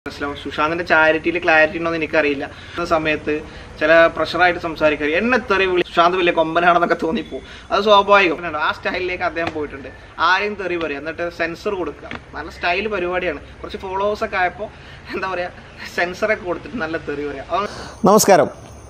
മനസ്സിലാവും സുശാന്തിന്റെ ചാരിറ്റിയിൽ ക്ലാരിറ്റി ഉണ്ടോ എന്ന് എനിക്കറിയില്ല ആ സമയത്ത് ചില പ്രഷറായിട്ട് സംസാരിക്കരുത് എന്നെ തെറി വിളി സുശാന്ത് വലിയ കൊമ്പനാണെന്നൊക്കെ തോന്നിപ്പോവും അത് സ്വാഭാവികം ആ സ്റ്റൈലിലേക്ക് അദ്ദേഹം പോയിട്ടുണ്ട് ആരെയും തെറി പറയുക എന്നിട്ട് സെൻസർ കൊടുക്കുക നല്ല സ്റ്റൈൽ പരിപാടിയാണ് കുറച്ച് ഫോളോവേഴ്സ് ഒക്കെ ആയപ്പോൾ എന്താ പറയുക സെൻസറൊക്കെ കൊടുത്തിട്ട് നല്ല തെറി പറയുക അത് നമസ്കാരം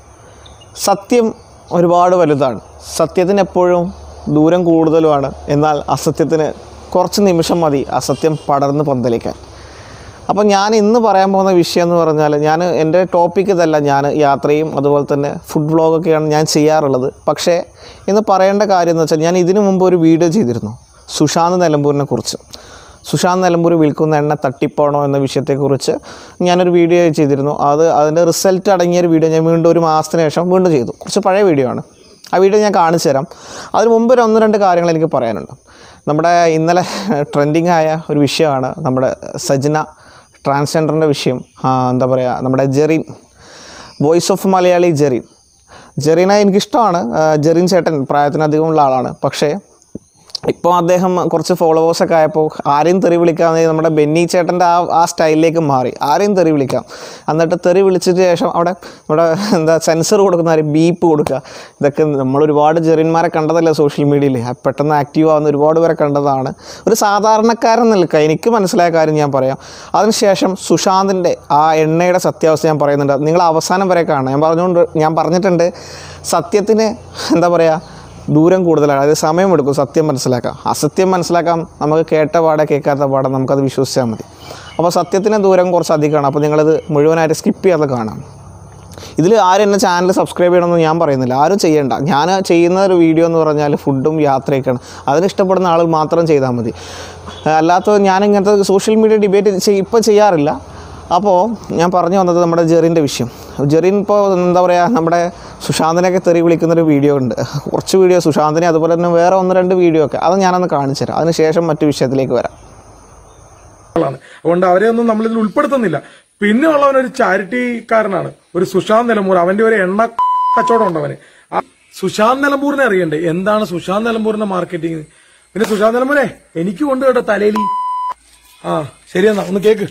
സത്യം ഒരുപാട് വലുതാണ് സത്യത്തിന് എപ്പോഴും ദൂരം കൂടുതലുമാണ് എന്നാൽ അസത്യത്തിന് കുറച്ച് നിമിഷം മതി അസത്യം പടർന്ന് പന്തലിക്കാൻ അപ്പോൾ ഞാൻ ഇന്ന് പറയാൻ പോകുന്ന വിഷയം എന്ന് പറഞ്ഞാൽ ഞാൻ എൻ്റെ ടോപ്പിക് ഇതല്ല ഞാൻ യാത്രയും അതുപോലെ തന്നെ ഫുഡ് വ്ളോഗൊക്കെയാണ് ഞാൻ ചെയ്യാറുള്ളത് പക്ഷേ ഇന്ന് പറയേണ്ട കാര്യം എന്ന് വെച്ചാൽ ഞാൻ ഇതിനു മുമ്പ് ഒരു വീഡിയോ ചെയ്തിരുന്നു സുശാന്ത് നിലമ്പൂരിനെ കുറിച്ച് സുശാന്ത് നിലമ്പൂർ വിൽക്കുന്ന എണ്ണ തട്ടിപ്പാണോ എന്ന വിഷയത്തെക്കുറിച്ച് ഞാനൊരു വീഡിയോ ചെയ്തിരുന്നു അത് അതിൻ്റെ റിസൾട്ട് അടങ്ങിയ ഒരു വീഡിയോ ഞാൻ വീണ്ടും ഒരു മാസത്തിന് ശേഷം വീണ്ടും ചെയ്തു കുറച്ച് പഴയ വീഡിയോ ആണ് ആ വീഡിയോ ഞാൻ കാണിച്ചു തരാം അതിന് മുമ്പ് ഒരു ഒന്ന് രണ്ട് കാര്യങ്ങൾ എനിക്ക് പറയാനുണ്ട് നമ്മുടെ ഇന്നലെ ട്രെൻഡിങ് ആയ ഒരു വിഷയമാണ് നമ്മുടെ സജ്ന ട്രാൻസ്ജെൻഡറിൻ്റെ വിഷയം ആ, എന്താ പറയുക നമ്മുടെ ജെറിൻ വോയിസ് ഓഫ് മലയാളി ജെറിൻ ജെറീനെ എനിക്കിഷ്ടമാണ് ആ, ജെറിൻ ചേട്ടൻ പ്രായത്തിനധികമുള്ള ആളാണ് പക്ഷേ ഇപ്പോൾ അദ്ദേഹം കുറച്ച് ഫോളോവേഴ്സൊക്കെ ആയപ്പോൾ ആരെയും തെറി വിളിക്കാതെ നമ്മുടെ ബെന്നി ചേട്ടൻ്റെ ആ ആ സ്റ്റൈലിലേക്ക് മാറി ആരെയും തെറി വിളിക്കാം എന്നിട്ട് തെറി വിളിച്ചതിന് ശേഷം അവിടെ നമ്മുടെ എന്താ സെൻസർ കൊടുക്കുന്ന കാര്യം ബീപ്പ് കൊടുക്കുക ഇതൊക്കെ നമ്മൾ ഒരുപാട് ജെറിന്മാരെ കണ്ടതല്ലേ സോഷ്യൽ മീഡിയയിൽ പെട്ടെന്ന് ആക്റ്റീവ് ആവുന്ന ഒരുപാട് പേരെ കണ്ടതാണ് ഒരു സാധാരണക്കാരൻ നിൽക്കുക എനിക്ക് മനസ്സിലായ കാര്യം ഞാൻ പറയാം അതിനുശേഷം സുശാന്തിൻ്റെ ആ എണ്ണയുടെ സത്യാവസ്ഥ ഞാൻ പറയുന്നുണ്ട് നിങ്ങൾ അവസാനം വരെ കാണാം ഞാൻ പറഞ്ഞുകൊണ്ട് ഞാൻ പറഞ്ഞിട്ടുണ്ട് സത്യത്തിന് എന്താ പറയുക ദൂരം കൂടുതലാണ് അതായത് സമയമെടുക്കും സത്യം മനസ്സിലാക്കാം അസത്യം മനസ്സിലാക്കാം നമുക്ക് കേട്ട പാടെ കേൾക്കാത്ത പാടെ നമുക്കത് വിശ്വസിച്ചാൽ മതി അപ്പോൾ സത്യത്തിന് ദൂരം കുറച്ച് അധികമാണ് അപ്പോൾ നിങ്ങളത് മുഴുവനായിട്ട് സ്കിപ്പ് ചെയ്യാതെ കാണാം ഇതിൽ ആരും എന്നെ ചാനൽ സബ്സ്ക്രൈബ് ചെയ്യണമെന്ന് ഞാൻ പറയുന്നില്ല ആരും ചെയ്യണ്ട ഞാൻ ചെയ്യുന്ന ഒരു വീഡിയോ എന്ന് പറഞ്ഞാൽ ഫുഡും യാത്രയൊക്കെയാണ് അതിന് ഇഷ്ടപ്പെടുന്ന ആൾ മാത്രം ചെയ്താൽ മതി അല്ലാത്ത ഞാൻ ഇങ്ങനത്തെ സോഷ്യൽ മീഡിയ ഡിബേറ്റ് ഇപ്പോൾ ചെയ്യാറില്ല അപ്പോൾ ഞാൻ പറഞ്ഞു വന്നത് നമ്മുടെ ജെറിൻ്റെ വിഷയം ജെറിൻ ഇപ്പോൾ എന്താ പറയുക നമ്മുടെ സുശാന്തിനെയൊക്കെ തെറി വിളിക്കുന്നൊരു വീഡിയോ ഉണ്ട് കുറച്ച് വീഡിയോ സുശാന്തിനെ അതുപോലെ തന്നെ വേറെ ഒന്ന് രണ്ട് വീഡിയോ ഒക്കെ അത് ഞാനൊന്ന് കാണിച്ചു തരാം അതിനുശേഷം മറ്റു വിഷയത്തിലേക്ക് വരാം ആളാണ് അതുകൊണ്ട് അവരെ ഒന്നും നമ്മൾ ഇതിൽ ഉൾപ്പെടുത്തുന്നില്ല പിന്നെ ഉള്ളവൻ ഒരു ചാരിറ്റിക്കാരനാണ് ഒരു സുശാന്ത് നിലമ്പൂർ അവന്റെ ഒരു എണ്ണ കച്ചവടം ഉണ്ട് അവന് ആ സുശാന്ത് നിലമ്പൂരിനെ അറിയണ്ടേ എന്താണ് സുശാന്ത് നിലമ്പൂരിന്റെ മാർക്കറ്റിംഗ് പിന്നെ സുശാന്ത് നിലമ്പൂരെ എനിക്ക് കൊണ്ട് കേട്ടോ തലയിലി ആ ശരിയെന്നാ ഒന്ന് കേക്ക്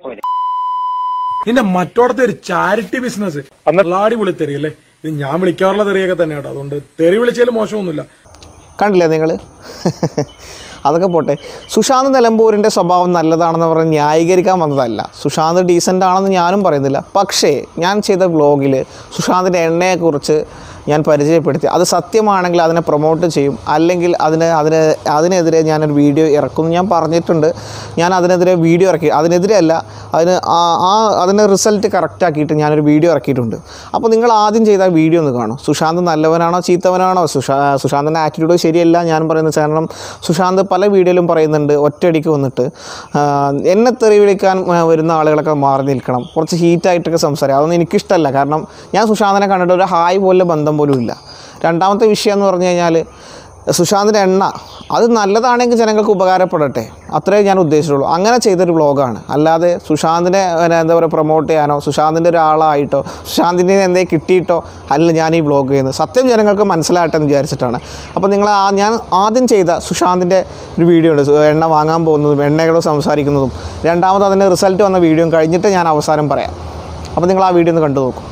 നിന്റെ മറ്റോടത്തെ ഒരു ചാരിറ്റി ബിസിനസ് അടിപൊളി തെറിയല്ലേ ഇത് ഞാൻ വിളിക്കാറുള്ള തെറിയൊക്കെ തന്നെ കേട്ടോ അതുകൊണ്ട് തെറി വിളിച്ചാലും മോശമൊന്നുമില്ല കണ്ടില്ലേ നിങ്ങൾ അതൊക്കെ പോട്ടെ സുശാന്ത് നിലമ്പൂരിൻ്റെ സ്വഭാവം നല്ലതാണെന്ന് പറഞ്ഞ് ന്യായീകരിക്കാൻ വന്നതല്ല സുശാന്ത് ഡീസൻ്റ് ആണെന്ന് ഞാനും പറയുന്നില്ല പക്ഷേ ഞാൻ ചെയ്ത വ്ലോഗിൽ സുശാന്തിൻ്റെ എണ്ണയെക്കുറിച്ച് ഞാൻ പരിചയപ്പെടുത്തി അത് സത്യമാണെങ്കിൽ അതിനെ പ്രൊമോട്ട് ചെയ്യും അല്ലെങ്കിൽ അതിന് അതിന് അതിനെതിരെ ഞാനൊരു വീഡിയോ ഇറക്കും ഞാൻ പറഞ്ഞിട്ടുണ്ട് ഞാൻ അതിനെതിരെ വീഡിയോ ഇറക്കി അതിനെതിരെ അല്ല അതിന് ആ ആ അതിൻ്റെ റിസൾട്ട് കറക്റ്റ് ആക്കിയിട്ട് ഞാനൊരു വീഡിയോ ഇറക്കിയിട്ടുണ്ട് അപ്പോൾ നിങ്ങൾ ആദ്യം ചെയ്ത വീഡിയോ ഒന്ന് കാണും സുശാന്ത് നല്ലവനാണോ ചീത്തവനാണോ സുശാ സുശാന്തിൻ്റെ ആറ്റിറ്റ്യൂഡ് ശരിയല്ല ഞാൻ പറയുന്നത് കാരണം സുശാന്ത് പല വീഡിയോയിലും പറയുന്നുണ്ട് ഒറ്റയടിക്ക് വന്നിട്ട് ആ, എന്നെ തെറി വിളിക്കാൻ ആ, വരുന്ന ആളുകളൊക്കെ മാറി നിൽക്കണം കുറച്ച് ഹീറ്റായിട്ടൊക്കെ സംസാരിക്കും അതൊന്നും എനിക്കിഷ്ടമല്ല കാരണം ഞാൻ സുശാന്തിനെ കണ്ടിട്ട് ഒരു ഹായ് പോലെ ബന്ധം പോലും ഇല്ല രണ്ടാമത്തെ വിഷയം എന്ന് പറഞ്ഞു കഴിഞ്ഞാൽ സുശാന്തിൻ്റെ എണ്ണ അത് നല്ലതാണെങ്കിൽ ജനങ്ങൾക്ക് ഉപകാരപ്പെടട്ടെ അത്രേ ഞാൻ ഉദ്ദേശിച്ചുള്ളൂ അങ്ങനെ ചെയ്തൊരു വ്ളോഗാണ് അല്ലാതെ സുശാന്തിനെ പിന്നെ എന്താ പറയുക പ്രൊമോട്ട് ചെയ്യാനോ സുശാന്തിൻ്റെ ഒരാളായിട്ടോ സുശാന്തിൻ്റെ എന്തെങ്കിലും കിട്ടിയിട്ടോ അല്ല ഞാൻ ഈ വ്ളോഗ് ചെയ്യുന്നത് സത്യം ജനങ്ങൾക്ക് മനസ്സിലാകട്ടെ എന്ന് വിചാരിച്ചിട്ടാണ് അപ്പോൾ നിങ്ങൾ ആ ഞാൻ ആദ്യം ചെയ്ത സുശാന്തിൻ്റെ ഒരു വീഡിയോ ഉണ്ട് സു- എണ്ണ വാങ്ങാൻ പോകുന്നതും എണ്ണകളോട് സംസാരിക്കുന്നതും രണ്ടാമത് അതിൻ്റെ റിസൾട്ട് വന്ന വീഡിയോ കഴിഞ്ഞിട്ട് ഞാൻ അവസാനം പറയാം അപ്പോൾ നിങ്ങൾ ആ വീഡിയോ ഒന്ന് കണ്ടു നോക്കും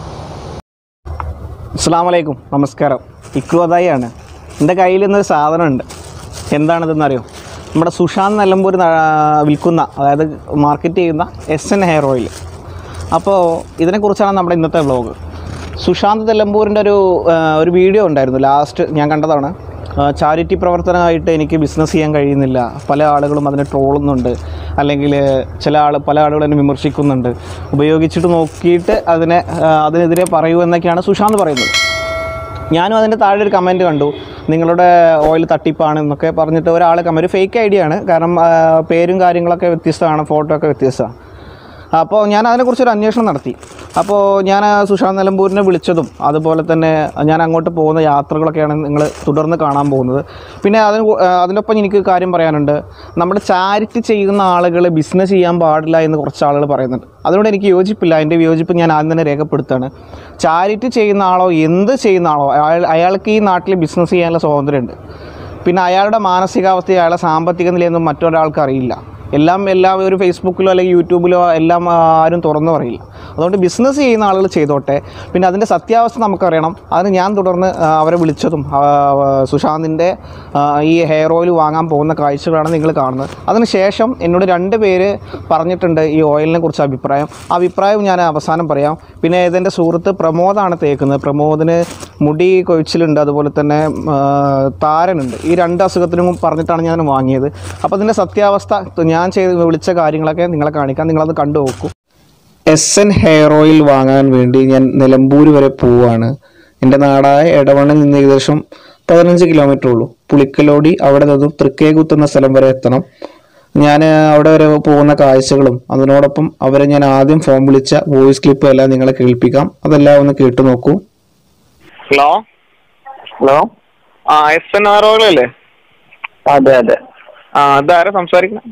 അസ്സാം വലൈക്കും നമസ്കാരം ഇക്രുവതായി ആണ് എൻ്റെ കയ്യിൽ ഇന്നൊരു സാധനമുണ്ട് എന്താണിതെന്നറിയോ നമ്മുടെ സുശാന്ത് നിലമ്പൂർ ന- വിൽക്കുന്ന അതായത് മാർക്കറ്റ് ചെയ്യുന്ന എസ് എൻ ഹെയർ ഓയിൽ അപ്പോൾ ഇതിനെക്കുറിച്ചാണ് നമ്മുടെ ഇന്നത്തെ വ്ലോഗ് സുശാന്ത് നിലമ്പൂരിൻ്റെ ഒരു ആ, ഒരു വീഡിയോ ഉണ്ടായിരുന്നു ലാസ്റ്റ് ഞാൻ കണ്ടതാണ് ചാരിറ്റി പ്രവർത്തനമായിട്ട് എനിക്ക് ബിസിനസ് ചെയ്യാൻ കഴിയുന്നില്ല പല ആളുകളും അതിനെ ട്രോളുന്നുണ്ട് അല്ലെങ്കിൽ ചില ആൾ പല ആളുകളും എന്നെ വിമർശിക്കുന്നുണ്ട് ഉപയോഗിച്ചിട്ട് നോക്കിയിട്ട് അതിനെ ആ, അതിനെതിരെ പറയൂ എന്നൊക്കെയാണ് സുശാന്ത് പറയുന്നത് ഞാനും അതിൻ്റെ താഴെ ഒരു കമൻറ്റ് കണ്ടു നിങ്ങളുടെ ഓയിൽ തട്ടിപ്പാണ് എന്നൊക്കെ പറഞ്ഞിട്ട് ഒരാൾ കമൻറ്റ് ഫേക്ക് ഐഡിയ ആണ് കാരണം ആ, പേരും കാര്യങ്ങളൊക്കെ വ്യത്യസ്തമാണ് ഫോട്ടോ ഒക്കെ വ്യത്യസ്തമാണ് അപ്പോൾ ഞാൻ അതിനെക്കുറിച്ചൊരു അന്വേഷണം നടത്തി അപ്പോൾ ഞാൻ ആ സുശാന്ത് നിലമ്പൂരിനെ വിളിച്ചതും അതുപോലെ തന്നെ ഞാൻ അങ്ങോട്ട് പോകുന്ന യാത്രകളൊക്കെയാണ് നിങ്ങൾ തുടർന്ന് കാണാൻ പോകുന്നത് പിന്നെ അതിന് കൂ- ആ, അതിനൊപ്പം എനിക്ക് കാര്യം പറയാനുണ്ട് നമ്മുടെ ചാരിറ്റി ചെയ്യുന്ന ആളുകൾ ബിസിനസ് ചെയ്യാൻ പാടില്ല എന്ന് കുറച്ച് ആളുകൾ പറയുന്നുണ്ട് അതുകൊണ്ട് എനിക്ക് യോജിപ്പില്ല എൻ്റെ വിയോജിപ്പ് ഞാൻ ആദ്യം തന്നെ രേഖപ്പെടുത്താണ് ചാരിറ്റി ചെയ്യുന്ന ആളോ എന്ത് ചെയ്യുന്ന ആളോ അയാൾ അയാൾക്ക് ഈ നാട്ടിൽ ബിസിനസ് ചെയ്യാനുള്ള സ്വാതന്ത്ര്യമുണ്ട് പിന്നെ അയാളുടെ മാനസികാവസ്ഥ അയാളുടെ സാമ്പത്തിക നിലയൊന്നും മറ്റൊരാൾക്ക് അറിയില്ല എല്ലാം എല്ലാം ഒരു ഫേസ്ബുക്കിലോ അല്ലെങ്കിൽ യൂട്യൂബിലോ എല്ലാം ആ, ആരും തുറന്നു പറയില്ല അതുകൊണ്ട് ബിസിനസ് ചെയ്യുന്ന ആളുകൾ ചെയ്തോട്ടെ പിന്നെ അതിൻ്റെ സത്യാവസ്ഥ നമുക്കറിയണം അതിന് ഞാൻ തുടർന്ന് ആ, അവരെ വിളിച്ചതും ആ, ആ, സുശാന്തിൻ്റെ ആ, ഈ ഹെയർ ഓയിൽ വാങ്ങാൻ പോകുന്ന കാഴ്ചകളാണ് നിങ്ങൾ കാണുന്നത് അതിനുശേഷം എന്നോട് രണ്ട് പേര് പറഞ്ഞിട്ടുണ്ട് ഈ ഓയിലിനെ കുറിച്ച് അഭിപ്രായം ആ അഭിപ്രായം ഞാൻ അവസാനം പറയാം പിന്നെ ഇതെൻ്റെ സുഹൃത്ത് പ്രമോദാണ് തേക്കുന്നത് പ്രമോദിന് മുടി കൊഴിച്ചിലുണ്ട് അതുപോലെ തന്നെ ആ, താരനുണ്ട് ഈ രണ്ട് അസുഖത്തിനും പറഞ്ഞിട്ടാണ് ഞാൻ വാങ്ങിയത് അപ്പോൾ അതിൻ്റെ സത്യാവസ്ഥ ഞാൻ ചെയ്ത് വിളിച്ച കാര്യങ്ങളൊക്കെ നിങ്ങളെ കാണിക്കാം നിങ്ങളത് കണ്ടു നോക്കൂ എസ് എൻ ഹെയർ ഓയിൽ വാങ്ങാൻ വേണ്ടി ഞാൻ നിലമ്പൂർ വരെ പോവാണ് എൻ്റെ നാടായ എടവണ്ണിൽ നിന്ന് ഏകദേശം പതിനഞ്ച് കിലോമീറ്റർ ഉള്ളൂ പുളിക്കലോടി അവിടെ നിന്നും തൃക്കേകുത്ത് എന്ന സ്ഥലം വരെ എത്തണം ഞാൻ അവിടെ വരെ പോകുന്ന കാഴ്ചകളും അതിനോടൊപ്പം അവരെ ഞാൻ ആദ്യം ഫോൺ വിളിച്ച വോയിസ് ക്ലിപ്പും എല്ലാം നിങ്ങളെ കേൾപ്പിക്കാം അതെല്ലാം ഒന്ന് കേട്ടു നോക്കൂ ഹലോ ഹലോ ആ എസ് എൻ ആർ അല്ലേ അതെ അതെ ആ ഇതാരാ സംസാരിക്കുന്നത്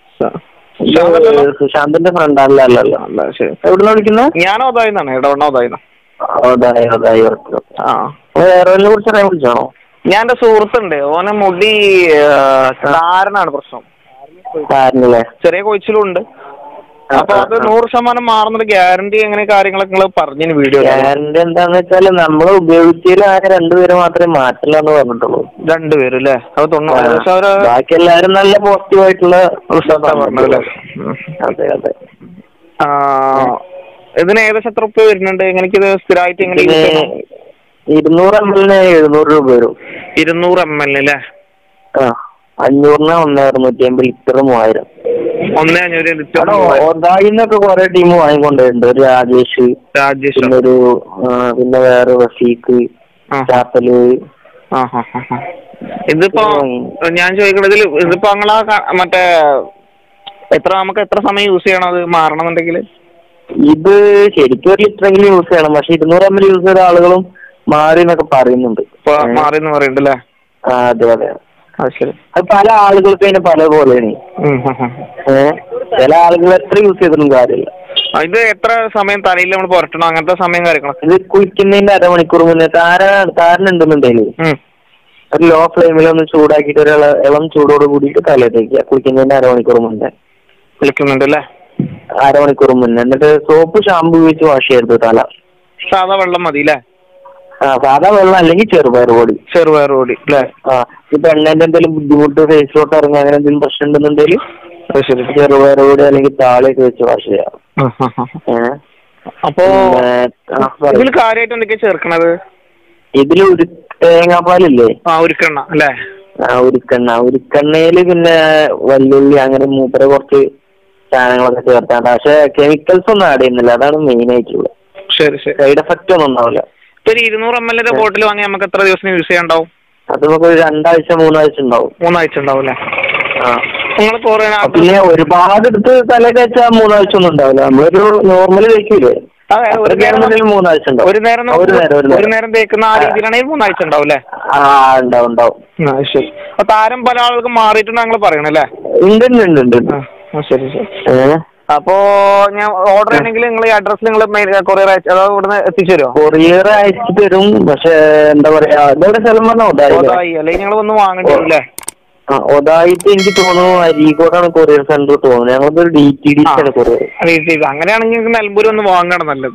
ഇത് സുശാന്തിന്റെ ഫ്രണ്ട് അല്ലല്ലോ അല്ല ശരി എവിടുന്ന് വിളിക്കുന്നത് ഞാൻ ഒതായിന്നാണ് ഇടവണ്ണ ഒതായിന്ന അതായി അതായി ഓക്കെ ആ എയർവെല്ലിനെ കുറിച്ച് അറിയാൻ വിളിച്ചാണോ ഞാൻ എന്റെ സുഹൃത്തുണ്ട് ഓനെ മുടി ആ, താരനാണ് പ്രശ്നം കാരനല്ലേ ചെറിയ കൊഴിച്ചിലും ഉണ്ട് അപ്പൊ അത് നൂറ് ശതമാനം മാറുന്നൊരു ഗ്യാരണ്ടി എങ്ങനെ കാര്യങ്ങളൊക്കെ നിങ്ങൾ പറഞ്ഞു വീഡിയോ ഗ്യാരണ്ടി എന്താന്ന് വെച്ചാല് നമ്മൾ ഉപയോഗിച്ചതിൽ ആകെ രണ്ടുപേര് മാത്രമേ മാറ്റില്ല എന്ന് പറഞ്ഞിട്ടുള്ളൂ രണ്ടുപേരും അല്ലേ അത് തൊണ്ണൂറ് ഏകദേശം ഒരു ബാക്കി എല്ലാരും നല്ല പോസിറ്റീവ് ആയിട്ടുള്ള റിസൾട്ട് പറഞ്ഞത് അല്ലേ ഉം. അതെ അതെ ആ, ഇതിന് ഏകദേശം എത്ര ഉപ്പ് വരുന്നുണ്ട് എങ്ങനെയൊക്കെ ഇത് സ്ഥിരമായിട്ട് എങ്ങനെ use പിന്നെ ചെയ്യണം? ഇരുന്നൂറ് എം എല്ലിന് എഴുന്നൂറ് രൂപ വരും ഇരുന്നൂറ് എം എൽ അല്ലേ ആ അഞ്ഞൂറിന് ഒന്നേ അറുന്നൂറ്റി അമ്പത് ലിറ്റർ മൂവായിരം ഒന്നേ അഞ്ഞൂറ് ലിറ്റർ അവിടെ ഒതായിന്നൊക്കെ കുറെ ടീം വാങ്ങിക്കൊണ്ടുണ്ട് ഒരു രാജേഷ് രാജേഷ് പിന്നെ ഒരു ആ, പിന്നെ വേറെ റഫീഖ് ആ. ചാപ്പല് ആ, ആ, ആ, ആ. ഇതിപ്പോ ഞാൻ ചോദിക്കണത് ഇതില് ഇതിപ്പോ നിങ്ങളാ ക- മറ്റേ എത്ര നമുക്ക് എത്ര സമയം യൂസ് ചെയ്യണം അത് മാറണമെന്നുണ്ടെങ്കിൽ ഇത് ശരിക്കും ഒരു ലിറ്ററെങ്കിലും യൂസ് ചെയ്യണം പക്ഷെ ഇരുന്നൂറ് എം എൽ യൂസ് ചെയ്ത ആളുകളും മാറി എന്നൊക്കെ പറയുന്നുണ്ട് ഇപ്പൊ മാറി എന്ന് പറയുന്നുണ്ടല്ലേ ആ അതെ അതെ അത് ശരി അത് പല ആളുകൾക്ക് അതിന് പല പോലെയാണ് ഉം, ഉം, ഉം. ഏഹ് ചില ആളുകൾ എത്ര യൂസ് ചെയ്തിട്ടും കാര്യമില്ല ആ, ഇത് എത്ര സമയം തലയിൽ നമ്മൾ പുരട്ടണം അങ്ങനത്തെ സമയം കാര്യങ്ങളൊക്കെ ഇത് കുളിക്കുന്നതിന്റെ അരമണിക്കൂർ മുന്നേ താര താരനുണ്ടെന്നുണ്ടെങ്കിൽ ഉം. ഒരു ലോ ഫ്ലെയിമിൽ ഒന്ന് ചൂടാക്കിയിട്ട് ഒരു ഇള- ഇളം ചൂടോട് കൂടിയിട്ട് തലയിൽ തേക്കുക കുളിക്കുന്നതിന്റെ അരമണിക്കൂർ മുന്നേ വിളിക്കുന്നുണ്ട് അല്ലേ അരമണിക്കൂർ മുന്നേ എന്നിട്ട് സോപ്പ് ഷാമ്പു ഉപയോഗിച്ച് വാഷ് ചെയ്യരുത് തല സാധാ വെള്ളം മതി അല്ലേ ആ സാധാ വെള്ളം അല്ലെങ്കിൽ ചെറുപയർ പൊടി ചെറുപയർ പൊടി അല്ലേ ആ ഇപ്പൊ എണ്ണന്റെ എന്തെങ്കിലും ബുദ്ധിമുട്ട് ഫേസിലോട്ട് ഇറങ്ങി അങ്ങനെ എന്തെങ്കിലും പ്രശ്നം ഉണ്ടെന്നുണ്ടെങ്കിൽ അത് ശരി ചെറുപയർ പൊടി അല്ലെങ്കിൽ താളിയൊക്കെ വെച്ച് വാഷ് ചെയ്യാം ആ, ആ, ആ. ഏഹ് അപ്പോ പിന്നെ, ആ, പറയ്. ഇതിൽ കാര്യമായിട്ട് എന്തൊക്കെയാ ചേർക്കണത് ഇതില് ഒരു തേങ്ങാപ്പാലില്ലേ ആ ഉരുക്കെണ്ണ അല്ലേ ആ ഉരുക്കെണ്ണ ഉരുക്കെണ്ണയില് പിന്നെ വല്യുള്ളി അങ്ങനെ മൂപ്പര കുറച്ച് സാധനങ്ങളൊക്കെ ചേർത്താണ് പക്ഷെ കെമിക്കൽസ് ഒന്നും ആഡ് ചെയ്യുന്നില്ല അതാണ് മെയിൻ ആയിട്ടുള്ളത് ശരി ശരി സൈഡ് എഫക്റ്റ് ഒന്നും ഉണ്ടാവില്ല ഇപ്പൊ ഒരു ഇരുന്നൂറ് എം എല്ലിന്റെ ബോട്ടിൽ വാങ്ങി നമുക്ക് എത്ര ദിവസം യൂസ് ചെയ്യാണ്ടാവും അത് നമുക്ക് ഒരു രണ്ടാഴ്ച മൂന്നാഴ്ച ഉണ്ടാവും മൂന്നാഴ്ച ഉണ്ടാവും അല്ലേ ആ നിങ്ങൾ കുറെ ആ, പിന്നെ ഒരുപാട് എടുത്ത് തലയൊക്കെ വെച്ചാൽ മൂന്നാഴ്ച ഒന്നും ഉണ്ടാവില്ല നമ്മളൊരു നോർമൽ കഴിക്കൂലേ അതെ, ഒരു നേരം അത്രയ്ക്കാണെന്നുണ്ടെങ്കിൽ മൂന്നാഴ്ച ഉണ്ടാവും ഒരു നേരം ആ, ഒരു നേരം ഒരു ഒരു നേരം നേരം തേക്കുന്ന ആ രീതിയിലാണെങ്കിൽ മൂന്നാഴ്ച ഉണ്ടാവും അല്ലേ ആ ഉണ്ടാവും ഉണ്ടാവും ആ ശരി അപ്പൊ താരം പല ആളുകൾക്കും മാറിയിട്ടുണ്ട് ഞങ്ങൾ പറയണല്ലേ ഉണ്ട് ഉണ്ട് ഉണ്ട് ഉണ്ട് ഉണ്ട്. ആ ആ, ശരി ശരി ഏഹ് അപ്പോ ഞാൻ ഓർഡർ ചെയ്യണമെങ്കിൽ നിങ്ങൾ ഈ അഡ്രസ് നിങ്ങൾ കൊറിയർ അയച്ചു അതായത് ഇവിടുന്ന് എത്തിച്ചു തരുമോ കൊറിയർ അയച്ചു തരും പക്ഷെ എന്താ പറയാ ഇതെവിടെ സ്ഥലം പറഞ്ഞ ഒതായി ഓതായി അല്ലെങ്കിൽ നിങ്ങൾ വന്ന് വാങ്ങേണ്ടി വരും അല്ലേ ആ ഒതായിട്ട് എനിക്ക് തോന്നുന്നു അരീക്കോടാണ് കൊറിയർ സെന്റർ തോന്നുന്നത് ഞങ്ങൾക്ക് ഒരു ഡി ടി ഡി ആണ് കൊറിയർ അറിയിച്ചില്ല. അങ്ങനെയാണെങ്കിൽ നിങ്ങൾക്ക് നിലമ്പൂർ ഒന്ന് വാങ്ങണം നല്ലത്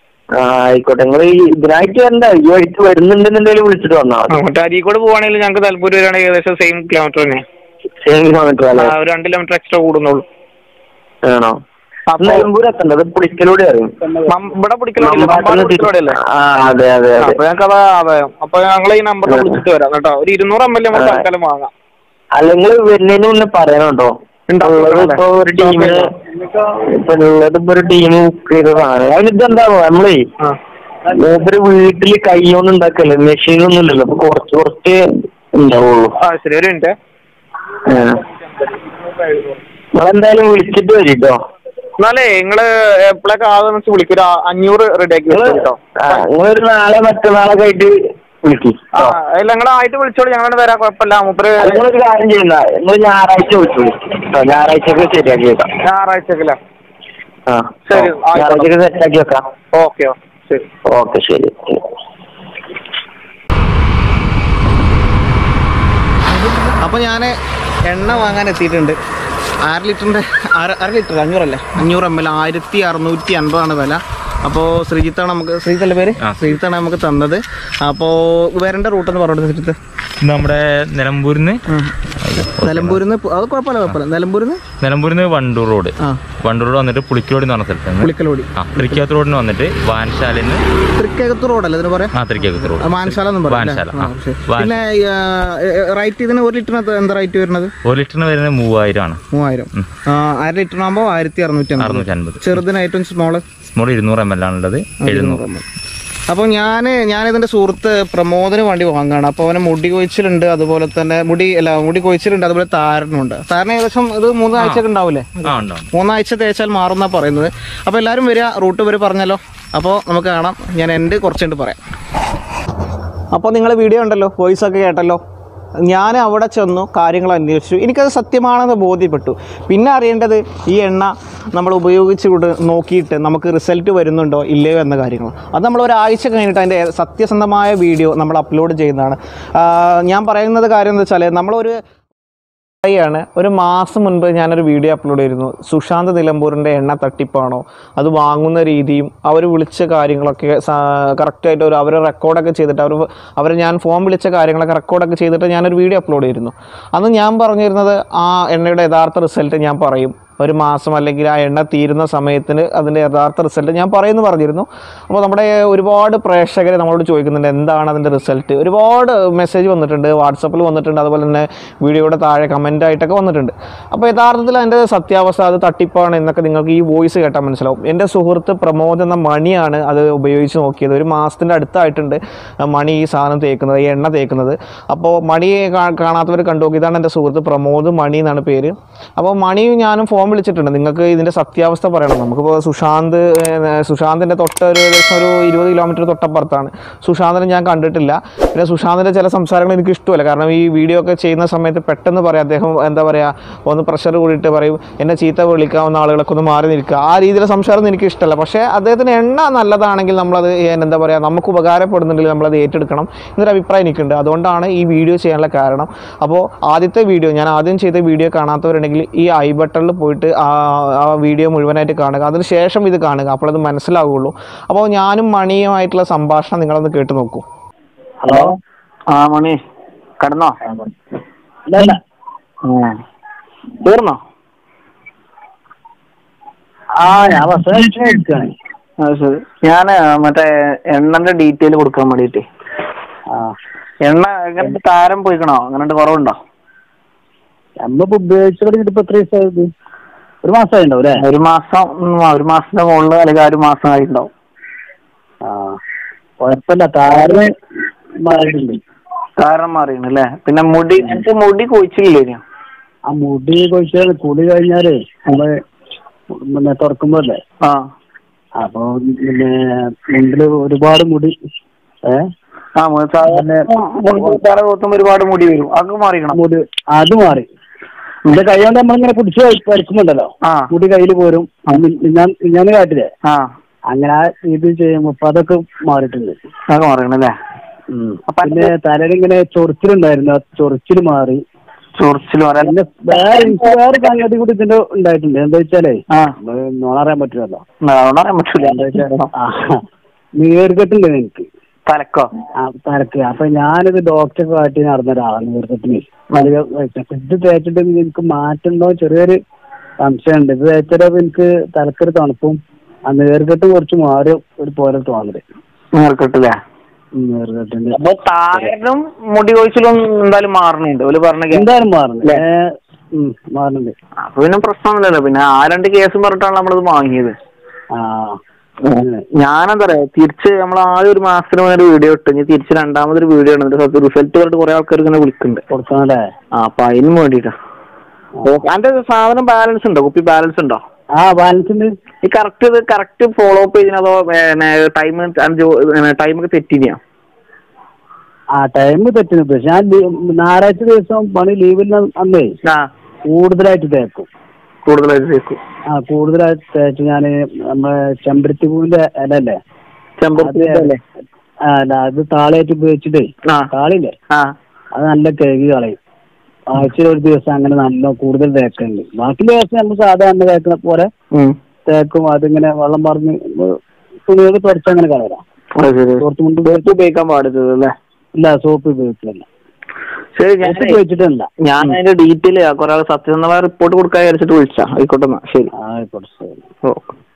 ആ ആയിക്കോട്ടെ നിങ്ങൾ ഈ ഇതിനായിട്ട് വരണ്ട ഈ വഴിക്ക് വരുന്നുണ്ടെന്നുണ്ടെങ്കിൽ വിളിച്ചിട്ട് വന്നാൽ ആ, മതി മറ്റേ അരീക്കോട് പോവാണെങ്കിൽ ഞങ്ങൾക്ക് നിലമ്പൂർ വരികയാണെങ്കിൽ ഏകദേശം സെയിം കിലോമീറ്റർ തന്നെ സെയിം കിലോമീറ്റർ ആ, അല്ലേ ഒരു രണ്ട് കിലോമീറ്റർ എക്സ്ട്രാ കൂടുന്നുള്ളൂ ആണോ അപ്പൊ നിലമ്പൂർ എത്തണ്ടത് പുളിക്കലൂടെ അറിയും മം- ഇവിടെ പിടിക്കലോടില്ലേ മമ്പാട് പിടിക്കലോടിയല്ലേ ആ അതെ അതെ അതെ അപ്പൊ ഞങ്ങൾക്ക് അത് ആദായം അപ്പൊ ഞങ്ങൾ ഈ നമ്പറിൽ വിളിച്ചിട്ട് വരാം കേട്ടോ ഒരു ഇരുന്നൂറ് എം എൽ നമ്മൾ തൽക്കാലം വാങ്ങാം അല്ലെങ്കിൽ വരുന്നതിന് മുന്നേ പറയണം കേട്ടോ ഉണ്ടാവും, ഇപ്പൊ ഒരു ടീമിന് ഇപ്പൊ ഉള്ളത് ഇപ്പൊ ഒരു ടീം ബുക്ക് ചെയ്തതാണ് അതിനിതെന്താ നമ്മളേ ആ മൂപ്പര് വീട്ടില് കൈകൊണ്ട് ഉണ്ടാക്കല്ലേ മെഷീനൊന്നും ഇല്ലല്ലോ അപ്പൊ കുറച്ച് കുറച്ച് ഉണ്ടാവുള്ളൂ ആ ശരി ഒരു മിനിറ്റ് നിങ്ങളെന്തായാലും വിളിച്ചിട്ട് വരും കേട്ടോ എന്നാലേ നിങ്ങള് എപ്പോഴൊക്കെ ആദ്യം വെച്ച് വിളിക്കും ഒരു ആ- അഞ്ഞൂറ് റെഡി ആക്കി വെച്ചോ കേട്ടോ നിങ്ങളൊരു നാളെ മറ്റന്നാളൊക്കെ ആയിട്ട് വിളിക്കും ആ ഇല്ല നിങ്ങളായിട്ട് വിളിച്ചോളൂ ഞങ്ങളോട് വരാം കുഴപ്പമില്ല മൂപ്പര് നിങ്ങളൊരു കാര്യം ചെയ്യുന്ന നിങ്ങൾ ഞായറാഴ്ച വിളിച്ചോളൂ കേട്ടോ ഞായറാഴ്ചക്ക് ശരിയാക്കി വെക്കാം ഞായറാഴ്ചക്കല്ലേ ആ ശരി, ആയിക്കോട്ടെ. ഞായറാഴ്ചക്ക് സെറ്റാക്കി വെക്കാം ഓക്കെ ഓക്കെ ശരി ഓക്കെ ശരി അപ്പോൾ ഞാൻ എണ്ണ വാങ്ങാൻ എത്തിയിട്ടുണ്ട് അര ലിറ്ററിൻ്റെ അര അര ലിറ്റർ അഞ്ഞൂറല്ലേ അഞ്ഞൂറ് എം എൽ ആയിരത്തി അറുന്നൂറ്റി അൻപതാണ് വില അപ്പോൾ ശ്രീജിത്താണ് നമുക്ക് ശ്രീജിത്തല്ലേ പേര് ശ്രീജിത്താണ് നമുക്ക് തന്നത് അപ്പോൾ വരേണ്ട റൂട്ട് എന്ന് പറഞ്ഞത് ശ്രീജിത്ത് നമ്മുടെ നിലമ്പൂരിന്ന് നിലമ്പൂരിൽ നിന്ന് അത് കുഴപ്പമില്ല കുഴപ്പമില്ല നിലമ്പൂരിൽ നിന്ന് നിലമ്പൂരിന്ന് വണ്ടൂർ റോഡ് ആ വണ്ടൂർ റോഡ് വന്നിട്ട് പുളിക്കലോടി എന്ന് പറഞ്ഞ സ്ഥലത്ത് നിന്ന് പുളിക്കലോടി ആ തൃക്കാത്ത് റോഡിന് വന്നിട്ട് വാൻശാലയിൽ നിന്ന് തൃക്കകത്ത് റോഡല്ലേ ഇതിന് പറയാം ആ തൃക്കാത്ത് റോഡ് ആ, മാൻശാല എന്നും പറയാം അല്ലേ? വാൻശാല, ആ, ആ. ശരി. വാൻ- പിന്നെ റൈറ്റ് ഇതിന് ഒരു ലിറ്ററിന് എന്താ റേറ്റ് വരുന്നത് ഒരു ലിറ്ററിന് വരുന്നത് മൂവായിരം ആണ് മൂവായിരം ആ, അര ലിറ്ററിനാകുമ്പോൾ ആയിരത്തി അറുന്നൂറ്റി അമ്പത് അറുന്നൂറ്റി അൻപത് ചെറുതിന് ഏറ്റവും സ്മോള് സ്മോൾ ഇരുന്നൂറ് എം എൽ ആണുള്ളത് എഴുന്നൂറ് അപ്പോൾ ഞാൻ ഞാനിതിൻ്റെ സുഹൃത്ത് പ്രമോദിന് വേണ്ടി വാങ്ങാണ് അപ്പോൾ അവന് മുടി കൊഴിച്ചിലുണ്ട് അതുപോലെ തന്നെ മുടി അല്ല മുടി കൊഴിച്ചിലുണ്ട് അതുപോലെ താരനുണ്ട് താരന് ഏകദേശം ഇത് മൂന്നാഴ്ച ഒക്കെ ഉണ്ടാവില്ലേ ആ ഉണ്ടാവും മൂന്നാഴ്ച തേച്ചാൽ മാറുന്നാണ് പറയുന്നത് അപ്പോൾ എല്ലാവരും വരിക റൂട്ട് വരെ പറഞ്ഞല്ലോ അപ്പോൾ നമുക്ക് കാണാം ഞാൻ എൻ്റെ കുറച്ചുണ്ട് പറയാം അപ്പോൾ നിങ്ങൾ വീഡിയോ ഉണ്ടല്ലോ വോയിസ് ഒക്കെ കേട്ടല്ലോ ഞാൻ അവിടെ ചെന്നു കാര്യങ്ങൾ അന്വേഷിച്ചു എനിക്കത് സത്യമാണെന്ന് ബോധ്യപ്പെട്ടു പിന്നെ അറിയേണ്ടത് ഈ എണ്ണ നമ്മൾ ഉപയോഗിച്ച് കൊണ്ട് നോക്കിയിട്ട് നമുക്ക് റിസൾട്ട് വരുന്നുണ്ടോ ഇല്ലയോ എന്ന കാര്യങ്ങൾ അത് നമ്മൾ ഒരാഴ്ച കഴിഞ്ഞിട്ട് അതിൻ്റെ സത്യസന്ധമായ വീഡിയോ നമ്മൾ അപ്ലോഡ് ചെയ്യുന്നതാണ് ആ, ഞാൻ പറയുന്നത് കാര്യം എന്താ വെച്ചാൽ നമ്മളൊരു ാണ് ഒരു മാസം മുൻപ് ഞാനൊരു വീഡിയോ അപ്ലോഡ് ചെയ്തിരുന്നു സുശാന്ത് നിലമ്പൂരിൻ്റെ എണ്ണ തട്ടിപ്പാണോ അത് വാങ്ങുന്ന രീതിയും അവർ വിളിച്ച കാര്യങ്ങളൊക്കെ കറക്റ്റായിട്ട് ഒരു അവർ റെക്കോർഡൊക്കെ ചെയ്തിട്ട് അവർ അവർ ഞാൻ ഫോൺ വിളിച്ച കാര്യങ്ങളൊക്കെ റെക്കോർഡൊക്കെ ചെയ്തിട്ട് ഞാനൊരു വീഡിയോ അപ്ലോഡ് ചെയ്തിരുന്നു അന്ന് ഞാൻ പറഞ്ഞിരുന്നത് ആ എണ്ണയുടെ യഥാർത്ഥ റിസൾട്ട് ഞാൻ പറയും ഒരു മാസം അല്ലെങ്കിൽ ആ എണ്ണ തീരുന്ന സമയത്തിന് അതിൻ്റെ യഥാർത്ഥ റിസൾട്ട് ഞാൻ പറയുന്നു പറഞ്ഞിരുന്നു അപ്പോൾ നമ്മുടെ ഒരുപാട് പ്രേക്ഷകർ നമ്മളോട് ചോദിക്കുന്നുണ്ട് എന്താണ് അതിൻ്റെ റിസൾട്ട് ഒരുപാട് മെസ്സേജ് വന്നിട്ടുണ്ട് വാട്സപ്പിൽ വന്നിട്ടുണ്ട് അതുപോലെ തന്നെ വീഡിയോയുടെ താഴെ കമൻ്റ് ആയിട്ടൊക്കെ വന്നിട്ടുണ്ട് അപ്പോൾ യഥാർത്ഥത്തിൽ അതിൻ്റെ സത്യാവസ്ഥ അത് തട്ടിപ്പാണ് എന്നൊക്കെ നിങ്ങൾക്ക് ഈ വോയിസ് കേട്ടാൽ മനസ്സിലാവും എൻ്റെ സുഹൃത്ത് പ്രമോദ് എന്ന മണിയാണ് അത് ഉപയോഗിച്ച് നോക്കിയത് ഒരു മാസത്തിൻ്റെ അടുത്തായിട്ടുണ്ട് ആ മണി ഈ സാധനം തേക്കുന്നത് ഈ എണ്ണ തേക്കുന്നത് അപ്പോൾ മണിയെ കാ- കാണാത്തവർ കണ്ടു നോക്കി ഇതാണ് എൻ്റെ സുഹൃത്ത് പ്രമോദ് മണി എന്നാണ് പേര് അപ്പോൾ മണി ഞാനും ഫോൺ വിളിച്ചിട്ടുണ്ട് നിങ്ങൾക്ക് ഇതിൻ്റെ സത്യാവസ്ഥ പറയണം നമുക്കിപ്പോൾ സുശാന്ത് ഏഹ്, സുശാന്തിൻ്റെ തൊട്ട് ഒരു ഏകദേശം ഒരു ഇരുപത് കിലോമീറ്റർ തൊട്ടപ്പുറത്താണ് സുശാന്തിനെ ഞാൻ കണ്ടിട്ടില്ല പിന്നെ സുശാന്തിൻ്റെ ചില സംസാരങ്ങൾ എനിക്ക് ഇഷ്ടമല്ല കാരണം ഈ വീഡിയോ ഒക്കെ ചെയ്യുന്ന സമയത്ത് പെട്ടെന്ന് പറയാം അദ്ദേഹം എന്താ പറയുക ഒന്ന് പ്രഷർ കൂടിയിട്ട് പറയും എന്നെ ചീത്ത വിളിക്കാവുന്ന ആളുകളൊക്കെ ഒന്ന് മാറി നിൽക്കുക ആ രീതിയിലെ സംസാരം ഒന്നും എനിക്ക് ഇഷ്ടമല്ല പക്ഷേ അദ്ദേഹത്തിന് എണ്ണ നല്ലതാണെങ്കിൽ നമ്മളത് ഏഹ്, എന്താ പറയുക നമുക്ക് ഉപകാരപ്പെടുന്നുണ്ടെങ്കിൽ നമ്മളത് ഏറ്റെടുക്കണം എന്നൊരു അഭിപ്രായം എനിക്കുണ്ട് അതുകൊണ്ടാണ് ഈ വീഡിയോ ചെയ്യാനുള്ള കാരണം അപ്പോൾ ആദ്യത്തെ വീഡിയോ ഞാൻ ആദ്യം ചെയ്ത വീഡിയോ കാണാത്തവരുണ്ടെങ്കിൽ ഈ ഐ ബട്ടണിൽ പോയിട്ട് ആ ആ വീഡിയോ മുഴുവനായിട്ട് കാണുക അതിന് ശേഷം ഇത് കാണുക അപ്പോൾ അത് മനസ്സിലാവുകയുള്ളൂ അപ്പോൾ ഞാനും മണിയുമായിട്ടുള്ള സംഭാഷണം നിങ്ങളൊന്ന് കേട്ട് നോക്കൂ ഹലോ ആ മണി കടന്നോ തീർന്നോ ആ ഞാൻ ബസ് എടുക്കുകയാണ് അത് ശരി ഞാൻ മറ്റേ എണ്ണന്റെ ഡീറ്റെയിൽ കൊടുക്കാൻ വേണ്ടിയിട്ട് ആ എണ്ണ എങ്ങനെ താരം പോയിക്കണോ അങ്ങനെ കുറവുണ്ടോ നമ്മളിപ്പോ ഉപയോഗിച്ചു തുടങ്ങിയിട്ട് ഇപ്പൊ എത്ര ദിവസമായത് ഒരു മാസമായി ഉണ്ടാവും അല്ലേ ഒരു മാസം ഉം, ആ, ഒരു മാസത്തിന്റെ മുകളിൽ അല്ലെങ്കിൽ ആ ഒരു മാസം ആയിട്ടുണ്ടാവും ആ കുഴപ്പമില്ല താരന് മാറിയിട്ടുണ്ട് താരം മാറിയാണ് അല്ലേ പിന്നെ മുടി എനിക്ക് മുടി കൊഴിച്ചില്ലേ ആ മുടി കൊഴിച്ചാൽ കുളി കഴിഞ്ഞാലേ നമ്മള് പിന്നെ തുറക്കുമ്പോല്ലേ ആ അപ്പൊ പിന്നെ മുണ്ടില് ഒരുപാട് മുടി ഏ ആ മു- സാധാരണ മുടി തല കൊത്തുമ്പോ ഒരുപാട് മുടി വരും അതൊക്കെ മാറിക്കണം മുടി അത് മാറി എന്റെ കൈ കൊണ്ട് നമ്മളിങ്ങനെ പിടിച്ച് വലിക്കുമ്പോണ്ടല്ലോ ആ മുടി കയ്യിൽ പോരും ഞാൻ ഞാൻ കാട്ടില്ലേ ആ അങ്ങനെ ആ ഇത് ചെയ്യുമ്പോ അപ്പൊ അതൊക്കെ മാറിയിട്ടുണ്ട് അതൊക്കെ മാറിക്കണം അല്ലേ ഉം. അപ്പൊ പിന്നെ തലയിലിങ്ങനെ ചൊറിച്ചിലുണ്ടായിരുന്നു ആ ചൊറിച്ചിൽ മാറി ചൊറിച്ചിൽ മാറി പിന്നെ വേറെ എനിക്ക് വേറെ സംഗതി കൂടി ഇതിന്റെ ഉണ്ടായിട്ടുണ്ട് എന്താ വെച്ചാലേ ആ നമ്മള് നോളറിയാൻ പറ്റുമല്ലോ അതുകൊണ്ട് അറിയാൻ പറ്റൂല എന്താ വെച്ചാ ആ, നീർക്കെട്ടുണ്ട് എനിക്ക് തലക്കോ ആ തലക്ക് അപ്പൊ ഞാനിത് ഡോക്ടറെ കാട്ടി നടന്ന ഒരാളാണ് നീർക്കെട്ടിന് അധികം വെച്ചപ്പോ ഇത് തേച്ചിട്ട് എനിക്ക് മാറ്റുണ്ടോ ചെറിയൊരു സംശയമുണ്ട് ഇത് തേച്ചിട്ട് എനിക്ക് തലക്കൊരു തണുപ്പും ആ നീർക്കെട്ട് കുറച്ച് മാറി ഒരു പോലെ തോന്നല് നേർക്കിട്ടില്ലേ ഉം, നീർക്കെട്ടിന്റെ അപ്പൊ താരനും മുടി കൊഴിച്ചിലും എന്തായാലും മാറണുണ്ട് ഓല് പറഞ്ഞ കേ- എന്തായാലും മാറുന്നുണ്ട് ഏ, ഉം, മാറുന്നുണ്ട് അപ്പൊ പിന്നെ പ്രശ്നമൊന്നുമില്ലല്ലോ പിന്നെ ആ രണ്ട് കേസ് പറഞ്ഞിട്ടാണ് നമ്മളിത് വാങ്ങിയത് ആ ഞാനെന്താ പറയാ തിരിച്ച് നമ്മൾ ആദ്യം ഒരു മാസത്തിന് മുന്നേ ഒരു വീഡിയോ ഇട്ടു ഇനി തിരിച്ച് രണ്ടാമതൊരു വീഡിയോ ആണ് എന്നിട്ട് റിസൾട്ട് പറഞ്ഞിട്ട് കുറെ ആൾക്കാർ ഇങ്ങനെ വിളിക്കുന്നുണ്ട് കൊടുക്കണല്ലേ ആ അപ്പൊ അതിനും വേണ്ടിട്ടാ എന്റെ സാധനം ബാലൻസ് ഉണ്ടോ കുപ്പി ബാലൻസ് ഉണ്ടോ ആ ബാലൻസ് ഉണ്ട് ഈ കറക്റ്റ് ഇത് കറക്റ്റ് ഫോളോ അപ്പ് ചെയ്യുന്ന അതോ ടൈം ടൈം ഒക്കെ തെറ്റിനെയാ ആ ടൈം തെറ്റുന്നു പക്ഷെ ഞാൻ ലീ- ഞായറാഴ്ച ദിവസം പണി ലീവിൽ അന്നേ ആ കൂടുതലായിട്ട് തേക്കും കൂടുതലായിട്ട് തേക്കും ആ കൂടുതലായിട്ട് തേച്ച് ഞാൻ നമ്മളെ ചെമ്പരത്തി പൂവിന്റെ ഇല അല്ലേ ചെമ്പരത്തി അല്ലേ ആ, അല്ല അത് താളിയായിട്ട് ഉപയോഗിച്ചിട്ടേ ആ താളില്ലേ ആ അത് നല്ല കഴുകി കളയും ആഴ്ചയിൽ ഒരു ദിവസം അങ്ങനെ നല്ല കൂടുതൽ തേക്കുണ്ട് ബാക്കി ദിവസം നമ്മൾ സാധാരണ തേക്കുന്ന പോലെ ഉം. തേക്കും അതിങ്ങനെ വെള്ളം പറഞ്ഞ് തുണികൾ തുടച്ച് അങ്ങനെ കളയാം അത് ശരി പുറത്ത് മുണ്ട് സോപ്പ് ഉപയോഗിക്കാൻ പാടില്ല അല്ലേ ഇല്ല സോപ്പ് ഉപയോഗിക്കില്ല ശരി ഞാൻ സോപ്പ് ഉപയോഗിച്ചിട്ടില്ല ഞാൻ അതിന്റെ ഡീറ്റെയിൽ കുറെ സത്യസന്ധമായ റിപ്പോർട്ട് കൊടുക്കാൻ വിചാരിച്ചിട്ട് വിളിച്ചാ ആയിക്കോട്ടെ എന്നാ ശരി ആയിക്കോട്ടെ ശരി ഓ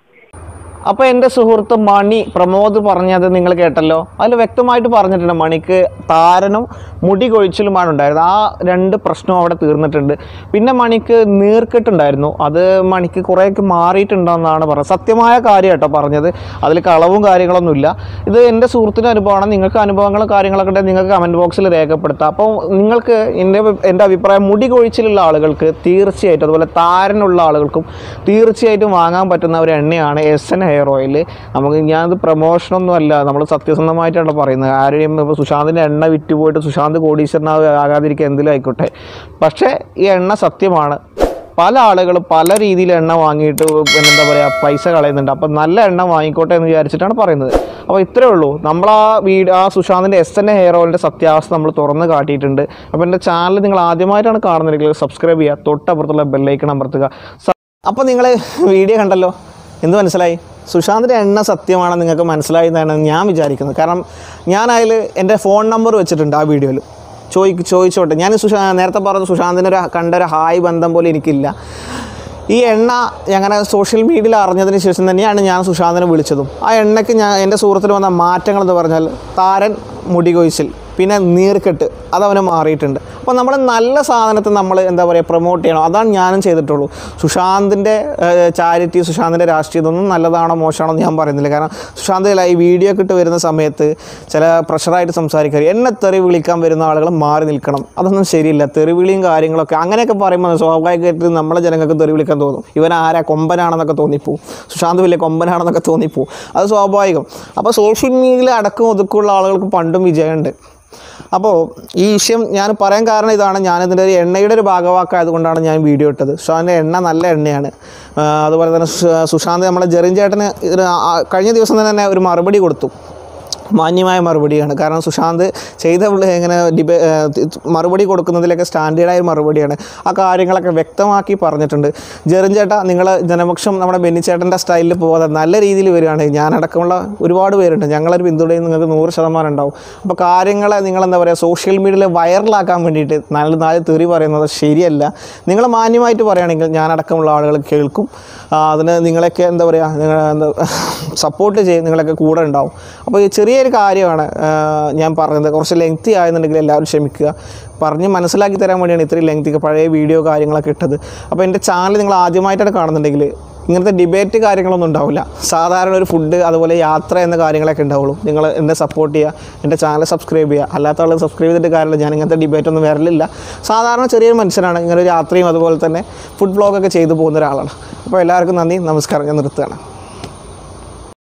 അപ്പോൾ എൻ്റെ സുഹൃത്ത് മണി പ്രമോദ് പറഞ്ഞത് നിങ്ങൾ കേട്ടല്ലോ അതിൽ വ്യക്തമായിട്ട് പറഞ്ഞിട്ടുണ്ട് മണിക്ക് താരനും മുടി കൊഴിച്ചിലുമാണ് ഉണ്ടായിരുന്നത് ആ രണ്ട് പ്രശ്നവും അവിടെ തീർന്നിട്ടുണ്ട് പിന്നെ മണിക്ക് നീർക്കെട്ടുണ്ടായിരുന്നു അത് മണിക്ക് കുറേയൊക്കെ മാറിയിട്ടുണ്ടെന്നാണ് പറഞ്ഞത് സത്യമായ കാര്യം കേട്ടോ പറഞ്ഞത് അതിൽ കളവും കാര്യങ്ങളൊന്നുമില്ല ഇത് എൻ്റെ സുഹൃത്തിൻ്റെ അനുഭവമാണ് നിങ്ങൾക്ക് അനുഭവങ്ങളും കാര്യങ്ങളൊക്കെ ഉണ്ടെങ്കിൽ നിങ്ങൾക്ക് കമൻറ്റ് ബോക്സിൽ രേഖപ്പെടുത്താം അപ്പോൾ നിങ്ങൾക്ക് എൻ്റെ എൻ്റെ അഭിപ്രായം മുടി കൊഴിച്ചിലുള്ള ആളുകൾക്ക് തീർച്ചയായിട്ടും അതുപോലെ താരനുള്ള ആളുകൾക്കും തീർച്ചയായിട്ടും വാങ്ങാൻ പറ്റുന്ന ഒരു എണ്ണയാണ് എസ് എൻ ഹെയർ ഓയിൽ നമുക്ക് ഞാനത് പ്രൊമോഷനൊന്നും അല്ല നമ്മൾ സത്യസന്ധമായിട്ടാണ് പറയുന്നത് ആരെയും ഇപ്പോൾ സുശാന്തിൻ്റെ എണ്ണ വിറ്റ് പോയിട്ട് സുശാന്ത് കോടീശ്വരനാവ് ആകാതിരിക്കുക എന്തെങ്കിലും ആയിക്കോട്ടെ പക്ഷേ ഈ എണ്ണ സത്യമാണ് പല ആളുകളും പല രീതിയിൽ എണ്ണ വാങ്ങിയിട്ട് പിന്നെ എന്താ പറയുക പൈസ കളയുന്നുണ്ട് അപ്പം നല്ല എണ്ണ വാങ്ങിക്കോട്ടെ എന്ന് വിചാരിച്ചിട്ടാണ് പറയുന്നത് അപ്പോൾ ഇത്രേ ഉള്ളൂ നമ്മൾ ആ വീട് ആ സുശാന്തിൻ്റെ എസ് എൻ ഹെയർ ഓയിലിൻ്റെ സത്യാവസ്ഥ നമ്മൾ തുറന്ന് കാട്ടിയിട്ടുണ്ട് അപ്പോൾ എൻ്റെ ചാനൽ നിങ്ങൾ ആദ്യമായിട്ടാണ് കാണുന്നതെങ്കിൽ സബ്സ്ക്രൈബ് ചെയ്യുക തൊട്ടപ്പുറത്തുള്ള ബെല്ലൈക്കൺ അമർത്തുക സ- അപ്പോൾ നിങ്ങൾ വീഡിയോ കണ്ടല്ലോ എന്ത് മനസ്സിലായി സുശാന്തിൻ്റെ എണ്ണ സത്യമാണെന്ന് നിങ്ങൾക്ക് മനസ്സിലായി എന്നാണ് ഞാൻ വിചാരിക്കുന്നത് കാരണം ഞാൻ അതിൽ എൻ്റെ ഫോൺ നമ്പർ വെച്ചിട്ടുണ്ട് ആ വീഡിയോയിൽ ചോദി ചോദിച്ചോട്ടെ ഞാൻ സുശാ നേരത്തെ പറഞ്ഞ സുശാന്തിന് ഒരു കണ്ട ഒരു ഹായ് ബന്ധം പോലെ എനിക്കില്ല ഈ എണ്ണ ഞങ്ങനെ സോഷ്യൽ മീഡിയയിൽ അറിഞ്ഞതിന് ശേഷം തന്നെയാണ് ഞാൻ സുശാന്തിനെ വിളിച്ചതും ആ എണ്ണയ്ക്ക് ഞാൻ എൻ്റെ സുഹൃത്തിന് വന്ന മാറ്റങ്ങൾ എന്ന് പറഞ്ഞാൽ താരൻ മുടി കൊഴിച്ചിൽ പിന്നെ നീർക്കെട്ട് അതവന് മാറിയിട്ടുണ്ട് അപ്പോൾ നമ്മൾ നല്ല സാധനത്തെ നമ്മൾ എന്താ പറയുക പ്രൊമോട്ട് ചെയ്യണം അതാണ് ഞാനും ചെയ്തിട്ടുള്ളൂ സുശാന്തിൻ്റെ ചാരിറ്റി സുശാന്തിൻ്റെ രാഷ്ട്രീയം ഇതൊന്നും നല്ലതാണോ മോശമാണോ എന്ന് ഞാൻ പറയുന്നില്ല കാരണം സുശാന്ത് ഈ വീഡിയോ ഒക്കെ ഇട്ട് വരുന്ന സമയത്ത് ചില പ്രഷറായിട്ട് സംസാരിക്കുക എന്നെ തെറി വിളിക്കാൻ വരുന്ന ആളുകൾ മാറി നിൽക്കണം അതൊന്നും ശരിയില്ല തെറിവിളിയും കാര്യങ്ങളൊക്കെ അങ്ങനെയൊക്കെ പറയുമ്പോൾ സ്വാഭാവികമായിട്ട് നമ്മളെ ജനങ്ങൾക്ക് തെറി വിളിക്കാൻ തോന്നും ഇവൻ ആരാ കൊമ്പനാണെന്നൊക്കെ തോന്നിപ്പോവും സുശാന്ത് വലിയ കൊമ്പനാണെന്നൊക്കെ തോന്നിപ്പോവും അത് സ്വാഭാവികം അപ്പോൾ സോഷ്യൽ മീഡിയയിൽ അടക്കം ഒതുക്കമുള്ള ആളുകൾക്ക് പണ്ടും വിജയമുണ്ട് അപ്പോൾ ഈ വിഷയം ഞാൻ പറയാൻ കാരണം ഇതാണ് ഞാനിതിൻ്റെ ഒരു എണ്ണയുടെ ഒരു ഭാഗവാക്കായത് കൊണ്ടാണ് ഞാൻ വീഡിയോ ഇട്ടത് സുശാന്തിൻ്റെ എണ്ണ നല്ല എണ്ണയാണ് ആ, അതുപോലെ തന്നെ സു- സുശാന്ത് നമ്മളെ ജെറിൻ ചേട്ടന് ഇതിന് ആ- കഴിഞ്ഞ ദിവസം തന്നെ ഒരു മറുപടി കൊടുത്തു മാന്യമായ മറുപടിയാണ് കാരണം സുശാന്ത് ചെയ്ത പുള്ളി ഇങ്ങനെ ഡിബേ ഏ, തി- മറുപടി കൊടുക്കുന്നതിലൊക്കെ സ്റ്റാൻഡേർഡായ ഒരു മറുപടിയാണ് ആ കാര്യങ്ങളൊക്കെ വ്യക്തമാക്കി പറഞ്ഞിട്ടുണ്ട് ജെറിൻ ചേട്ടാ നിങ്ങൾ ജനപക്ഷം നമ്മുടെ ബെന്നിച്ചേട്ടൻ്റെ സ്റ്റൈലിൽ പോകാതെ നല്ല രീതിയിൽ വരികയാണെങ്കിൽ ഞാനടക്കമുള്ള ഒരുപാട് പേരുണ്ട് ഞങ്ങളൊരു പിന്തുണയും നിങ്ങൾക്ക് നൂറ് ശതമാനം ഉണ്ടാവും അപ്പോൾ കാര്യങ്ങളെ നിങ്ങൾ എന്താ പറയുക സോഷ്യൽ മീഡിയയിൽ വൈറലാക്കാൻ വേണ്ടിയിട്ട് നല്ല നാല് തെറി പറയുന്നത് ശരിയല്ല നിങ്ങൾ മാന്യമായിട്ട് പറയുകയാണെങ്കിൽ ഞാനടക്കമുള്ള ആളുകൾ കേൾക്കും ആ, അതിന് നിങ്ങളൊക്കെ എന്താ പറയുക നിങ്ങൾ എന്താ സപ്പോർട്ട് ചെയ്യും നിങ്ങളൊക്കെ കൂടെ ഉണ്ടാവും അപ്പോൾ ഈ ചെറിയൊരു കാര്യമാണ് ആ, ഞാൻ പറഞ്ഞത് കുറച്ച് ലെങ്തി ആയെന്നുണ്ടെങ്കിൽ എല്ലാവരും ക്ഷമിക്കുക പറഞ്ഞ് മനസ്സിലാക്കി തരാൻ വേണ്ടിയാണ് ഇത്രയും ലെങ്തി പഴയ വീഡിയോ കാര്യങ്ങളൊക്കെ ഇട്ടത് അപ്പോൾ എൻ്റെ ചാനൽ നിങ്ങൾ ആദ്യമായിട്ടാണ് കാണുന്നുണ്ടെങ്കിൽ ഇങ്ങനത്തെ ഡിബേറ്റ് കാര്യങ്ങളൊന്നും ഉണ്ടാവില്ല സാധാരണ ഒരു ഫുഡ് അതുപോലെ യാത്ര എന്ന കാര്യങ്ങളൊക്കെ ഉണ്ടാവുള്ളൂ നിങ്ങൾ എന്നെ സപ്പോർട്ട് ചെയ്യുക എൻ്റെ ചാനൽ സബ്സ്ക്രൈബ് ചെയ്യുക അല്ലാത്ത ആൾ സബ്സ്ക്രൈബ് ചെയ്തിട്ട് കാര്യമില്ല ഞാൻ ഇങ്ങനത്തെ ഡിബേറ്റ് ഒന്നും വരലില്ല സാധാരണ ചെറിയൊരു മനുഷ്യനാണ് ഇങ്ങനെ ഒരു യാത്രയും അതുപോലെ തന്നെ ഫുഡ് ബ്ലോഗൊക്കെ ചെയ്തു പോകുന്ന ഒരാളാണ് അപ്പോൾ എല്ലാവർക്കും നന്ദി നമസ്കാരം ഞാൻ നിർത്തുകയാണ്